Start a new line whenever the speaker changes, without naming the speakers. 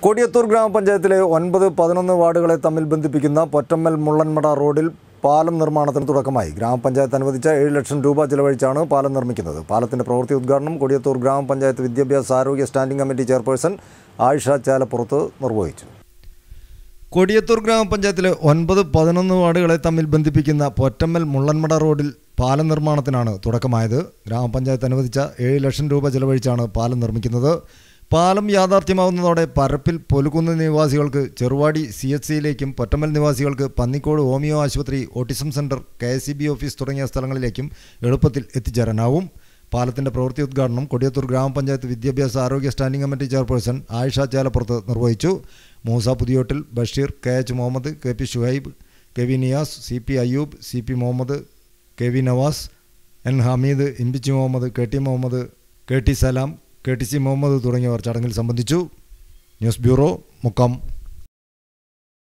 കൊടിയത്തൂർ ഗ്രാമപഞ്ചായത്തിലെ ഒൻപത് പതിനൊന്ന് വാർഡുകളെ തമ്മിൽ ബന്ധിപ്പിക്കുന്ന പൊറ്റമ്മൽ മുള്ളൻമട റോഡിൽ പാലം നിർമ്മാണത്തിന് തുടക്കമായി ഗ്രാമപഞ്ചായത്ത് അനുവദിച്ച ഏഴ് ലക്ഷം രൂപ ചെലവഴിച്ചാണ് പാലം നിർമ്മിക്കുന്നത് പാലത്തിന്റെ പ്രവൃത്തി ഉദ്ഘാടനം കൊടിയത്തൂർ ഗ്രാമപഞ്ചായത്ത് വിദ്യാഭ്യാസ ആരോഗ്യ standing committee chairperson Ayisha Chalappurath നിർവഹിച്ചു കൊടിയത്തൂർ ഗ്രാമപഞ്ചായത്തിലെ ഒൻപത് പതിനൊന്ന് വാർഡുകളെ തമ്മിൽ ബന്ധിപ്പിക്കുന്ന പൊറ്റമ്മൽ മുള്ളൻമട റോഡിൽ പാലം നിർമ്മാണത്തിനാണ് തുടക്കമായത് ഗ്രാമപഞ്ചായത്ത് അനുവദിച്ച ഏഴ് ലക്ഷം രൂപ ചെലവഴിച്ചാണ് പാലം നിർമ്മിക്കുന്നത് പാലം യാഥാർത്ഥ്യമാവുന്നതോടെ പരപ്പിൽ പൊലുകുന്ന് നിവാസികൾക്ക് ചെറുവാടി സി എച്ച് സിയിലേക്കും പൊറ്റമ്മൽ നിവാസികൾക്ക് പന്നിക്കോട് ഹോമിയോ ആശുപത്രി autism centre K S C B office തുടങ്ങിയ സ്ഥലങ്ങളിലേക്കും എളുപ്പത്തിൽ എത്തിച്ചേരാനാവും പാലത്തിന്റെ പ്രവൃത്തി ഉദ്ഘാടനം കൊടിയത്തൂർ ഗ്രാമപഞ്ചായത്ത് വിദ്യാഭ്യാസ ആരോഗ്യ standing committee chairperson Ayisha Chelappurath നിർവഹിച്ചു Moosa Puthiyottil Basheer K H Muhammad K P Shuhaib K V Niyas C P Ayyub C P Muhammad K V Navas N Hameed Imbichi Muhammad K T Muhammad K T Salam K T C Muhammad തുടങ്ങിയവർ ചടങ്ങിൽ സംബന്ധിച്ചു ന്യൂസ് ബ്യൂറോ മുക്കം